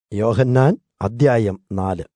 യോഹന്നാൻ അദ്ധ്യായം നാല്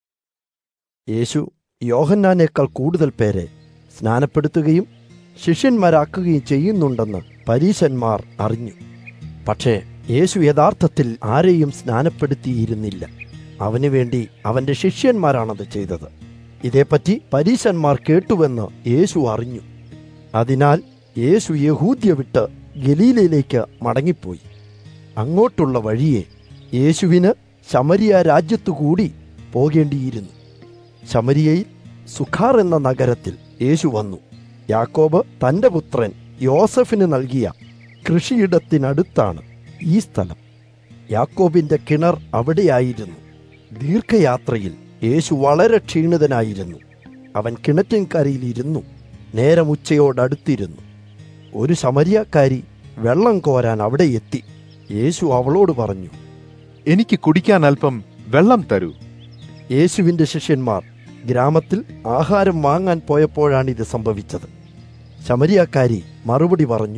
യേശു യോഹന്നാനേക്കാൾ കൂടുതൽ പേരെ സ്നാനപ്പെടുത്തുകയും ശിഷ്യന്മാരാക്കുകയും ചെയ്യുന്നുണ്ടെന്ന് പരീശന്മാർ അറിഞ്ഞു പക്ഷേ യേശു യഥാർത്ഥത്തിൽ ആരെയും സ്നാനപ്പെടുത്തിയിരുന്നില്ല അവനു വേണ്ടി അവന്റെ ശിഷ്യന്മാരാണത് ചെയ്തത് ഇതേപ്പറ്റി പരീശന്മാർ കേട്ടുവെന്ന് യേശു അറിഞ്ഞു അതിനാൽ യേശു യഹൂദ്യ വിട്ട് ഗലീലയിലേക്ക് മടങ്ങിപ്പോയി അങ്ങോട്ടുള്ള വഴിയെ യേശുവിന് ശമരിയ രാജ്യത്തുകൂടി പോകേണ്ടിയിരുന്നു ശമരിയയിൽ സുഖാർ എന്ന നഗരത്തിൽ യേശു വന്നു യാക്കോബ് തന്റെ പുത്രൻ യോസഫിന് നൽകിയ കൃഷിയിടത്തിനടുത്താണ് ഈ സ്ഥലം യാക്കോബിന്റെ കിണർ അവിടെയായിരുന്നു ദീർഘയാത്രയിൽ യേശു വളരെ ക്ഷീണിതനായിരുന്നു അവൻ കിണറ്റിൻകരയിൽ ഇരുന്നു നേരം ഉച്ചയോടടുത്തിരുന്നു ഒരു ശമരിയക്കാരി വെള്ളം കോരാൻ അവിടെ എത്തി യേശു അവളോട് പറഞ്ഞു എനിക്ക് കുടിക്കാൻ അല്പം വെള്ളം തരൂ യേശുവിന്റെ ശിഷ്യന്മാർ ഗ്രാമത്തിൽ ആഹാരം വാങ്ങാൻ പോയപ്പോഴാണ് ഇത് സംഭവിച്ചത് ശമരിയക്കാരി മറുപടി പറഞ്ഞു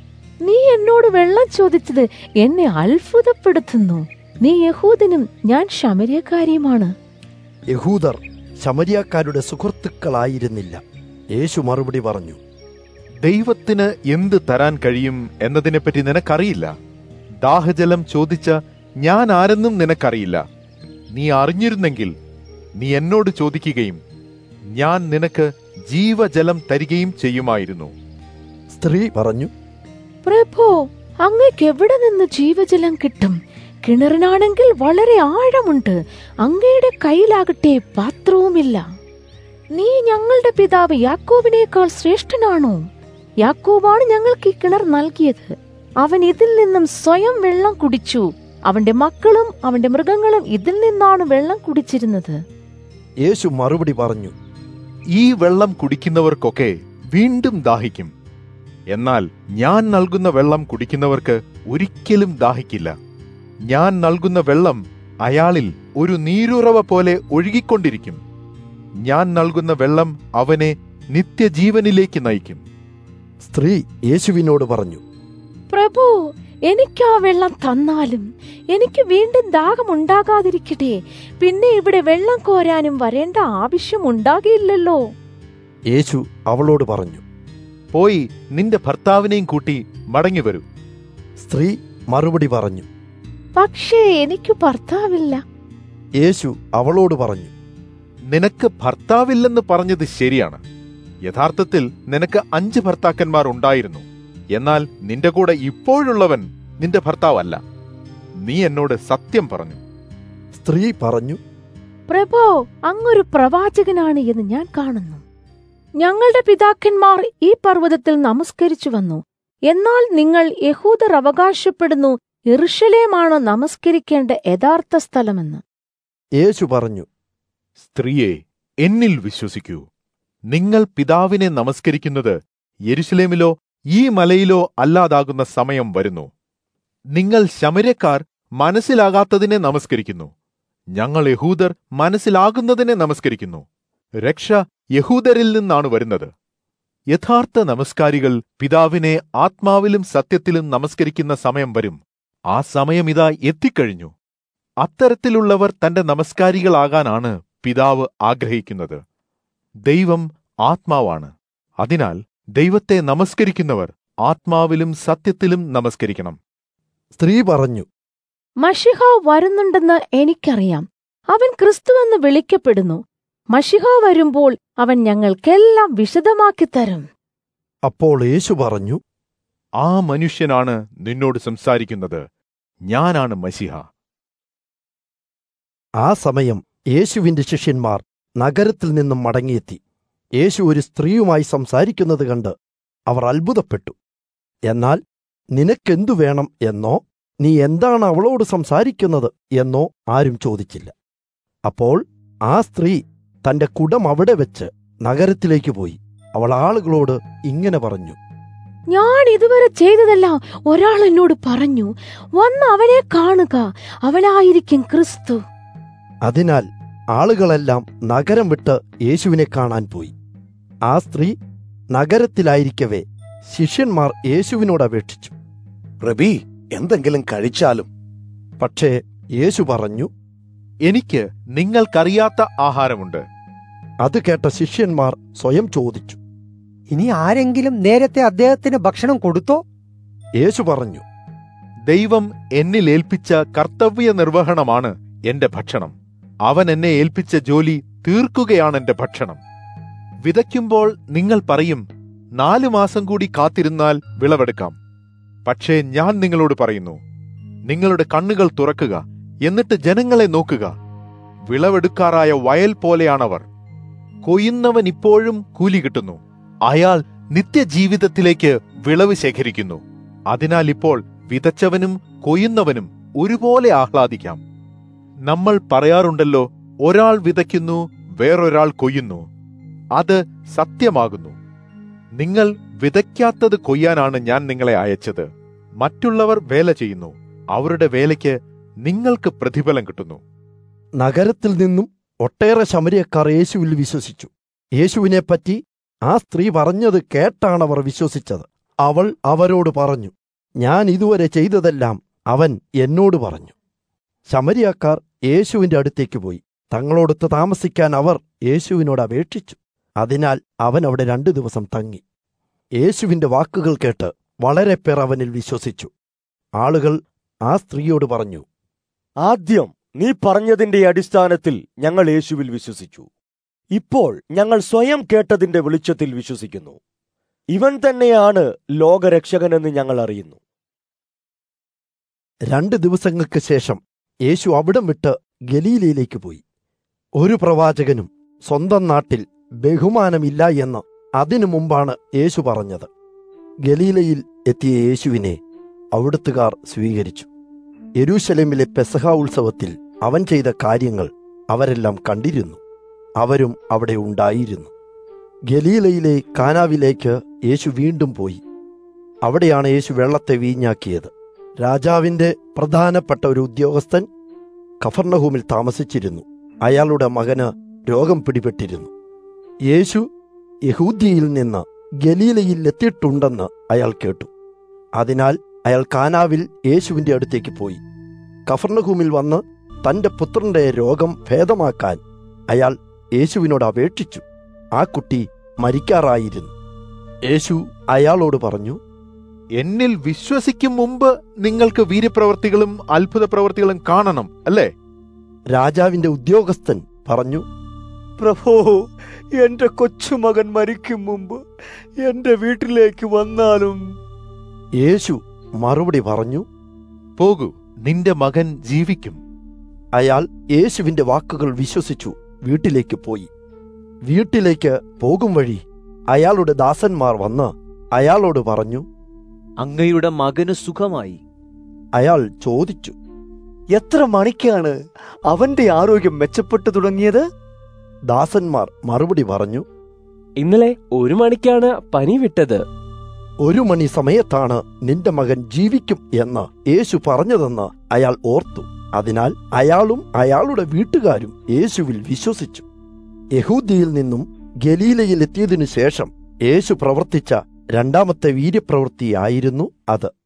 നീ എന്നോട് വെള്ളം ചോദിച്ചത് എന്നെ അത്ഭുതപ്പെടുത്തുന്നു നീ യഹൂദനും ഞാൻ ശമര്യക്കാരിയുമാണ് യഹൂദർ ശമരിയക്കാരുടെ സുഹൃത്തുക്കളായിരുന്നില്ല യേശു മറുപടി പറഞ്ഞു ദൈവത്തിന് എന്ത് തരാൻ കഴിയും എന്നതിനെപ്പറ്റി നിനക്കറിയില്ല ദാഹജലം ചോദിച്ച ഞാൻ ആരെന്നും നിനക്കറിയില്ല നീ അറിഞ്ഞിരുന്നെങ്കിൽ നീ എന്നോട് ചോദിക്കുകയും ഞാൻ നിനക്ക് ജീവജലം തരികയും ചെയ്യുമായിരുന്നു സ്ത്രീ പറഞ്ഞു പ്രഭോ അങ്ങക്ക് എവിടെ നിന്ന് ജീവജലം കിട്ടും കിണറിനാണെങ്കിൽ വളരെ ആഴമുണ്ട് അങ്ങയുടെ കയ്യിലാകട്ടെ പാത്രവുമില്ല നീ ഞങ്ങളുടെ പിതാവ് യാക്കോബിനേക്കാൾ ശ്രേഷ്ഠനാണോ യാക്കോബാണ് ഞങ്ങൾക്ക് ഈ കിണർ നൽകിയത് അവൻ ഇതിൽ നിന്നും സ്വയം വെള്ളം കുടിച്ചു അവന്റെ മക്കളും അവന്റെ മൃഗങ്ങളും ഇതിൽ നിന്നാണ് വെള്ളം കുടിച്ചിരുന്നത് യേശു മറുപടി പറഞ്ഞു ഈ വെള്ളം കുടിക്കുന്നവർക്കൊക്കെ വീണ്ടും ദാഹിക്കും എന്നാൽ ഞാൻ നൽകുന്ന വെള്ളം കുടിക്കുന്നവർക്ക് ഒരിക്കലും ദാഹിക്കില്ല ഞാൻ നൽകുന്ന വെള്ളം അയാളിൽ ഒരു നീരുറവ പോലെ ഒഴുകിക്കൊണ്ടിരിക്കും ഞാൻ നൽകുന്ന വെള്ളം അവനെ നിത്യജീവനിലേക്ക് നയിക്കും സ്ത്രീ യേശുവിനോട് പറഞ്ഞു പ്രഭു എനിക്ക് ആ വെള്ളം തന്നാലും എനിക്ക് വീണ്ടും ദാഹമുണ്ടാകാതിരിക്കട്ടെ പിന്നെ ഇവിടെ വെള്ളം കോരാനും വരേണ്ട ആവശ്യമുണ്ടാകില്ലല്ലോ യേശു അവളോട് പറഞ്ഞു പോയി നിന്റെ ഭർത്താവിനെയും കൂട്ടി മടങ്ങി വരൂ സ്ത്രീ മറുപടി പറഞ്ഞു പക്ഷേ എനിക്ക് ഭർത്താവില്ല യേശു അവളോട് പറഞ്ഞു നിനക്ക് ഭർത്താവില്ലെന്ന് പറഞ്ഞത് ശരിയാണ് യഥാർത്ഥത്തിൽ നിനക്ക് അഞ്ച് ഭർത്താക്കന്മാർ ഉണ്ടായിരുന്നു എന്നാൽ നിന്റെ കൂടെ ഇപ്പോഴുള്ളവൻ നിന്റെ ഭർത്താവല്ല നീ എന്നോട് സത്യം പറഞ്ഞു സ്ത്രീ പറഞ്ഞു പ്രഭോ അങ്ങൊരു പ്രവാചകനാണ് എന്ന് ഞാൻ കാണുന്നു ഞങ്ങളുടെ പിതാക്കന്മാർ ഈ പർവ്വതത്തിൽ നമസ്കരിച്ചു വന്നു എന്നാൽ നിങ്ങൾ യഹൂദർ അവകാശപ്പെടുന്നു എറുഷലേമാണ് നമസ്കരിക്കേണ്ട യഥാർത്ഥ സ്ഥലമെന്ന് യേശു പറഞ്ഞു സ്ത്രീയെ എന്നിൽ വിശ്വസിക്കൂ നിങ്ങൾ പിതാവിനെ നമസ്കരിക്കുന്നത് യെരുശലേമിലോ ഈ മലയിലോ അല്ലാതാകുന്ന സമയം വരുന്നു നിങ്ങൾ ശമരക്കാർ മനസ്സിലാകാത്തതിനെ നമസ്കരിക്കുന്നു ഞങ്ങൾ യഹൂദർ മനസ്സിലാകുന്നതിനെ നമസ്കരിക്കുന്നു രക്ഷ യഹൂദരിൽ നിന്നാണ് വരുന്നത് യഥാർത്ഥ നമസ്കാരികൾ പിതാവിനെ ആത്മാവിലും സത്യത്തിലും നമസ്കരിക്കുന്ന സമയം വരും ആ സമയം ഇതാ എത്തിക്കഴിഞ്ഞു അത്തരത്തിലുള്ളവർ തന്റെ നമസ്കാരികളാകാനാണ് പിതാവ് ആഗ്രഹിക്കുന്നത് ദൈവം ആത്മാവാണ് അതിനാൽ ദൈവത്തെ നമസ്കരിക്കുന്നവർ ആത്മാവിലും സത്യത്തിലും നമസ്കരിക്കണം സ്ത്രീ പറഞ്ഞു മഷിഹ വരുന്നുണ്ടെന്ന് എനിക്കറിയാം അവൻ ക്രിസ്തുവെന്ന് വിളിക്കപ്പെടുന്നു മഷിഹ വരുമ്പോൾ അവൻ ഞങ്ങൾക്കെല്ലാം വിശദമാക്കി തരും അപ്പോൾ യേശു പറഞ്ഞു ആ മനുഷ്യനാണ് നിന്നോട് സംസാരിക്കുന്നത് ഞാനാണ് മസിഹ ആ സമയം യേശുവിന്റെ ശിഷ്യന്മാർ നഗരത്തിൽ നിന്നും മടങ്ങിയെത്തി യേശു ഒരു സ്ത്രീയുമായി സംസാരിക്കുന്നത് കണ്ട് അവർ അത്ഭുതപ്പെട്ടു എന്നാൽ നിനക്കെന്തു വേണം എന്നോ നീ എന്താണ് അവളോട് സംസാരിക്കുന്നത് എന്നോ ആരും ചോദിച്ചില്ല അപ്പോൾ ആ സ്ത്രീ തന്റെ കുടം അവിടെ വെച്ച് നഗരത്തിലേക്ക് പോയി അവൾ ആളുകളോട് ഇങ്ങനെ പറഞ്ഞു ഞാൻ ഇതുവരെ ചെയ്തതെല്ലാം ഒരാൾ എന്നോട് പറഞ്ഞു വന്ന് അവനെ കാണുക അവനായിരിക്കും ക്രിസ്തു അതിനാൽ ആളുകളെല്ലാം നഗരം വിട്ട് യേശുവിനെ കാണാൻ പോയി ആ സ്ത്രീ നഗരത്തിലായിരിക്കവേ ശിഷ്യന്മാർ യേശുവിനോട് അപേക്ഷിച്ചു റബി എന്തെങ്കിലും കഴിച്ചാലും പക്ഷേ യേശു പറഞ്ഞു എനിക്ക് നിങ്ങൾക്കറിയാത്ത ആഹാരമുണ്ട് അത് കേട്ട ശിഷ്യന്മാർ സ്വയം ചോദിച്ചു ഇനി ആരെങ്കിലും നേരത്തെ അദ്ദേഹത്തിന് ഭക്ഷണം കൊടുത്തോ യേശു പറഞ്ഞു ദൈവം എന്നിൽ ഏൽപ്പിച്ച കർത്തവ്യ നിർവഹണമാണ് എന്റെ ഭക്ഷണം അവൻ എന്നെ ഏൽപ്പിച്ച ജോലി തീർക്കുകയാണ് എന്റെ ഭക്ഷണം വിതയ്ക്കുമ്പോൾ നിങ്ങൾ പറയും നാലു മാസം കൂടി കാത്തിരുന്നാൽ വിളവെടുക്കാം പക്ഷേ ഞാൻ നിങ്ങളോട് പറയുന്നു നിങ്ങളുടെ കണ്ണുകൾ തുറക്കുക എന്നിട്ട് ജനങ്ങളെ നോക്കുക വിളവെടുക്കാറായ വയൽ പോലെയാണവർ കൊയ്യുന്നവൻ ഇപ്പോഴും കൂലി കിട്ടുന്നു അയാൾ നിത്യജീവിതത്തിലേക്ക് വിളവ് ശേഖരിക്കുന്നു അതിനാൽ ഇപ്പോൾ വിതച്ചവനും കൊയ്യുന്നവനും ഒരുപോലെ ആഹ്ലാദിക്കാം നമ്മൾ പറയാറുണ്ടല്ലോ ഒരാൾ വിതയ്ക്കുന്നു വേറൊരാൾ കൊയ്യുന്നു അത് സത്യമാകുന്നു നിങ്ങൾ വിതയ്ക്കാത്തത് കൊയ്യാനാണ് ഞാൻ നിങ്ങളെ അയച്ചത് മറ്റുള്ളവർ വേല ചെയ്യുന്നു അവരുടെ വേലയ്ക്ക് നിങ്ങൾക്ക് പ്രതിഫലം കിട്ടുന്നു നഗരത്തിൽ നിന്നും ഒട്ടേറെ ശമരിയക്കാർ യേശുവിൽ വിശ്വസിച്ചു യേശുവിനെപ്പറ്റി ആ സ്ത്രീ പറഞ്ഞത് കേട്ടാണ് അവർ വിശ്വസിച്ചത് അവൾ അവരോട് പറഞ്ഞു ഞാൻ ഇതുവരെ ചെയ്തതെല്ലാം അവൻ എന്നോട് പറഞ്ഞു ശമരിയക്കാർ യേശുവിന്റെ അടുത്തേക്ക് പോയി തങ്ങളോടൊത്ത് താമസിക്കാൻ അവർ യേശുവിനോട് അപേക്ഷിച്ചു അതിനാൽ അവൻ അവിടെ രണ്ടു ദിവസം തങ്ങി യേശുവിന്റെ വാക്കുകൾ കേട്ട് വളരെ പേർ അവനിൽ വിശ്വസിച്ചു ആളുകൾ ആ സ്ത്രീയോട് പറഞ്ഞു ആദ്യം നീ പറഞ്ഞതിന്റെ അടിസ്ഥാനത്തിൽ ഞങ്ങൾ യേശുവിൽ വിശ്വസിച്ചു ഇപ്പോൾ ഞങ്ങൾ സ്വയം കേട്ടതിന്റെ വെളിച്ചത്തിൽ വിശ്വസിക്കുന്നു ഇവൻ തന്നെയാണ് ലോകരക്ഷകനെന്ന് ഞങ്ങൾ അറിയുന്നു രണ്ട് ദിവസങ്ങൾക്ക് ശേഷം യേശു അവിടം വിട്ട് ഗലീലയിലേക്ക് പോയി ഒരു പ്രവാചകനും സ്വന്തം നാട്ടിൽ ബഹുമാനമില്ല എന്ന് അതിനു മുമ്പാണ് യേശു പറഞ്ഞത് ഗലീലയിൽ എത്തിയ യേശുവിനെ അവിടുത്തുകാർ സ്വീകരിച്ചു യെരൂശലേമിലെ പെസഹ ഉത്സവത്തിൽ അവൻ ചെയ്ത കാര്യങ്ങൾ അവരെല്ലാം കണ്ടിരുന്നു അവരും അവിടെ ഉണ്ടായിരുന്നു ഗലീലയിലെ കാനാവിലേക്ക് യേശു വീണ്ടും പോയി അവിടെയാണ് യേശു വെള്ളത്തെ വീഞ്ഞാക്കിയത് രാജാവിന്റെ പ്രധാനപ്പെട്ട ഒരു ഉദ്യോഗസ്ഥൻ കഫർണഹൂമിൽ താമസിച്ചിരുന്നു അയാളുടെ മകന് രോഗം പിടിപെട്ടിരുന്നു യേശു യഹൂദ്യയിൽ നിന്ന് ഗലീലയിൽ എത്തിയിട്ടുണ്ടെന്ന് അയാൾ കേട്ടു അതിനാൽ അയാൾ കാനാവിൽ യേശുവിന്റെ അടുത്തേക്ക് പോയി കഫർണഹൂമിൽ വന്ന് തന്റെ പുത്രന്റെ രോഗം ഭേദമാക്കാൻ അയാൾ യേശുവിനോട് അപേക്ഷിച്ചു ആ കുട്ടി മരിക്കാറായിരുന്നു യേശു അയാളോട് പറഞ്ഞു എന്നിൽ വിശ്വസിക്കും മുമ്പ് നിങ്ങൾക്ക് വീര്യപ്രവർത്തികളും അത്ഭുത പ്രവർത്തികളും കാണണം അല്ലേ രാജാവിന്റെ ഉദ്യോഗസ്ഥൻ പറഞ്ഞു പ്രഭോ എന്റെ കൊച്ചുമകൻ മരിക്കും മുമ്പ് എന്റെ വീട്ടിലേക്ക് വന്നാലും യേശു മറുപടി പറഞ്ഞു പോകൂ നിന്റെ മകൻ ജീവിക്കും അയാൾ യേശുവിന്റെ വാക്കുകൾ വിശ്വസിച്ചു വീട്ടിലേക്ക് പോയി വീട്ടിലേക്ക് പോകും വഴി അയാളുടെ ദാസന്മാർ വന്ന് അയാളോട് പറഞ്ഞു അങ്ങയുടെ മകന് സുഖമായി അയാൾ ചോദിച്ചു എത്ര മണിക്കാണ് അവന്റെ ആരോഗ്യം മെച്ചപ്പെട്ടു തുടങ്ങിയത് ദാസന്മാർ മറുപടി പറഞ്ഞു ഇന്നലെ ഒരു മണിക്കാണ് പനി വിട്ടത് ഒരു മണി സമയത്താണ് നിന്റെ മകൻ ജീവിക്കും എന്ന് യേശു പറഞ്ഞതെന്ന് അയാൾ ഓർത്തു അതിനാൽ അയാളും അയാളുടെ വീട്ടുകാരും യേശുവിൽ വിശ്വസിച്ചു യഹൂദിയിൽ നിന്നും ഗലീലയിൽ എത്തിയതിനു ശേഷം യേശു പ്രവർത്തിച്ച രണ്ടാമത്തെ വീര്യപ്രവൃത്തിയായിരുന്നു അത്